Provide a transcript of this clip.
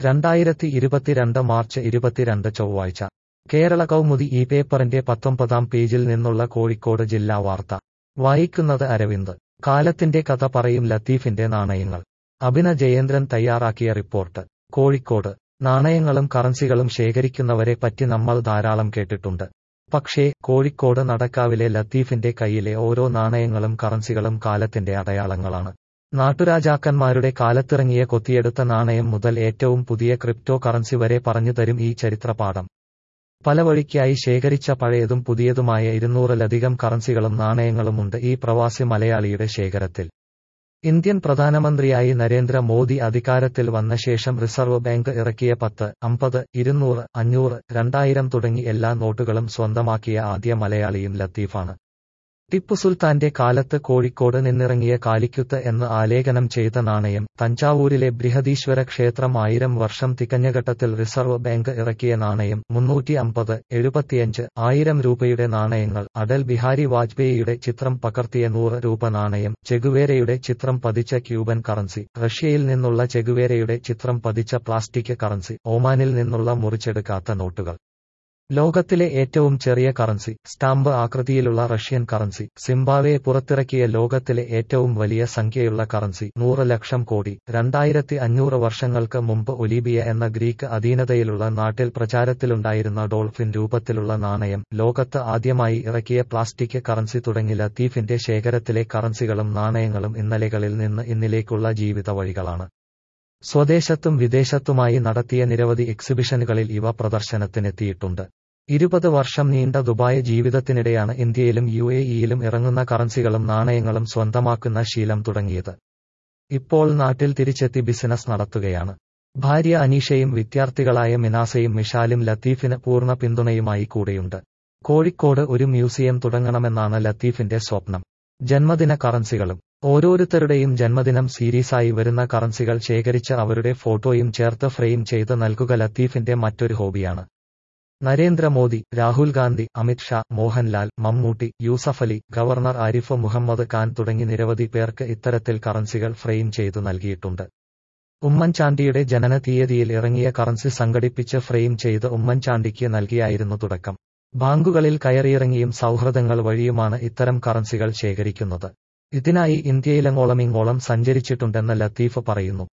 രണ്ടായിരത്തി ഇരുപത്തിരണ്ട് മാർച്ച് ഇരുപത്തിരണ്ട് ചൊവ്വാഴ്ച കേരള കൗമുദി ഈ പേപ്പറിന്റെ പത്തൊമ്പതാം പേജിൽ നിന്നുള്ള കോഴിക്കോട് ജില്ലാ വാർത്ത വായിക്കുന്നത് അരവിന്ദ് കാലത്തിന്റെ കഥ പറയും ലത്തീഫിന്റെ നാണയങ്ങൾ അഭിന ജയേന്ദ്രൻ തയ്യാറാക്കിയ റിപ്പോർട്ട് കോഴിക്കോട് നാണയങ്ങളും കറൻസികളും ശേഖരിക്കുന്നവരെ പറ്റി നമ്മൾ ധാരാളം കേട്ടിട്ടുണ്ട് പക്ഷേ കോഴിക്കോട് നടക്കാവിലെ ലത്തീഫിന്റെ കയ്യിലെ ഓരോ നാണയങ്ങളും കറൻസികളും കാലത്തിന്റെ അടയാളങ്ങളാണ് നാട്ടുരാജാക്കന്മാരുടെ കാലത്തിറങ്ങിയ കൊത്തിയെടുത്ത നാണയം മുതൽ ഏറ്റവും പുതിയ ക്രിപ്റ്റോ കറൻസി വരെ പറഞ്ഞുതരും ഈ ചരിത്രപാഠം പല വഴിക്കായി ശേഖരിച്ച പഴയതും പുതിയതുമായ ഇരുന്നൂറിലധികം കറൻസികളും നാണയങ്ങളുമുണ്ട് ഈ പ്രവാസി മലയാളിയുടെ ശേഖരത്തിൽ ഇന്ത്യൻ പ്രധാനമന്ത്രിയായി നരേന്ദ്ര മോദി അധികാരത്തിൽ വന്ന ശേഷം റിസർവ് ബാങ്ക് ഇറക്കിയ പത്ത് അമ്പത് ഇരുന്നൂറ് അഞ്ഞൂറ് രണ്ടായിരം തുടങ്ങി എല്ലാ നോട്ടുകളും സ്വന്തമാക്കിയ ആദ്യ മലയാളിയും ലത്തീഫാണ് ടിപ്പു സുൽത്താന്റെ കാലത്ത് കോഴിക്കോട് നിന്നിറങ്ങിയ കാലിക്കുത്ത് എന്ന് ആലേഖനം ചെയ്ത നാണയം തഞ്ചാവൂരിലെ ബൃഹദീശ്വര ക്ഷേത്രം ആയിരം വർഷം തികഞ്ഞ ഘട്ടത്തിൽ റിസർവ് ബാങ്ക് ഇറക്കിയ നാണയം മുന്നൂറ്റി അമ്പത് എഴുപത്തിയഞ്ച് ആയിരം രൂപയുടെ നാണയങ്ങൾ അടൽ ബിഹാരി വാജ്പേയിയുടെ ചിത്രം പകർത്തിയ നൂറ് രൂപ നാണയം ചെഗുവേരയുടെ ചിത്രം പതിച്ച ക്യൂബൻ കറൻസി റഷ്യയിൽ നിന്നുള്ള ചെഗുവേരയുടെ ചിത്രം പതിച്ച പ്ലാസ്റ്റിക് കറൻസി ഒമാനിൽ നിന്നുള്ള മുറിച്ചെടുക്കാത്ത നോട്ടുകൾ ലോകത്തിലെ ഏറ്റവും ചെറിയ കറൻസി സ്റ്റാമ്പ് ആകൃതിയിലുള്ള റഷ്യൻ കറൻസി സിംബാവെ പുറത്തിറക്കിയ ലോകത്തിലെ ഏറ്റവും വലിയ സംഖ്യയുള്ള കറൻസി നൂറ് ലക്ഷം കോടി രണ്ടായിരത്തി അഞ്ഞൂറ് വർഷങ്ങൾക്ക് മുമ്പ് ഒലീബിയ എന്ന ഗ്രീക്ക് അധീനതയിലുള്ള നാട്ടിൽ പ്രചാരത്തിലുണ്ടായിരുന്ന ഡോൾഫിൻ രൂപത്തിലുള്ള നാണയം ലോകത്ത് ആദ്യമായി ഇറക്കിയ പ്ലാസ്റ്റിക് കറൻസി തുടങ്ങി ലത്തീഫിന്റെ ശേഖരത്തിലെ കറൻസികളും നാണയങ്ങളും ഇന്നലെകളിൽ നിന്ന് ഇന്നിലേക്കുള്ള ജീവിത വഴികളാണ് സ്വദേശത്തും വിദേശത്തുമായി നടത്തിയ നിരവധി എക്സിബിഷനുകളിൽ ഇവ പ്രദർശനത്തിനെത്തിയിട്ടുണ്ട് ഇരുപത് വർഷം നീണ്ട ദുബായ് ജീവിതത്തിനിടെയാണ് ഇന്ത്യയിലും യു എ ഇയിലും ഇറങ്ങുന്ന കറൻസികളും നാണയങ്ങളും സ്വന്തമാക്കുന്ന ശീലം തുടങ്ങിയത് ഇപ്പോൾ നാട്ടിൽ തിരിച്ചെത്തി ബിസിനസ് നടത്തുകയാണ് ഭാര്യ അനീഷയും വിദ്യാർത്ഥികളായ മിനാസയും മിഷാലും ലത്തീഫിന് പൂർണ്ണ പിന്തുണയുമായി കൂടെയുണ്ട് കോഴിക്കോട് ഒരു മ്യൂസിയം തുടങ്ങണമെന്നാണ് ലത്തീഫിന്റെ സ്വപ്നം ജന്മദിന കറൻസികളും ഓരോരുത്തരുടെയും ജന്മദിനം സീരീസായി വരുന്ന കറൻസികൾ ശേഖരിച്ച് അവരുടെ ഫോട്ടോയും ചേർത്ത് ഫ്രെയിം ചെയ്ത് നൽകുക ലത്തീഫിന്റെ മറ്റൊരു ഹോബിയാണ് നരേന്ദ്രമോദി രാഹുൽ ഗാന്ധി അമിത് ഷാ മോഹൻലാൽ മമ്മൂട്ടി യൂസഫലി ഗവർണർ ആരിഫ് മുഹമ്മദ് ഖാൻ തുടങ്ങി നിരവധി പേർക്ക് ഇത്തരത്തിൽ കറൻസികൾ ഫ്രെയിം ചെയ്തു നൽകിയിട്ടുണ്ട് ഉമ്മൻചാണ്ടിയുടെ ജനന തീയതിയിൽ ഇറങ്ങിയ കറൻസി സംഘടിപ്പിച്ച് ഫ്രെയിം ചെയ്ത് ഉമ്മൻചാണ്ടിക്ക് നൽകിയായിരുന്നു തുടക്കം ബാങ്കുകളിൽ കയറിയിറങ്ങിയും സൗഹൃദങ്ങൾ വഴിയുമാണ് ഇത്തരം കറൻസികൾ ശേഖരിക്കുന്നത് ഇതിനായി ഇന്ത്യയിലെങ്ങോളം ഇങ്ങോളം സഞ്ചരിച്ചിട്ടുണ്ടെന്ന് ലത്തീഫ് പറയുന്നു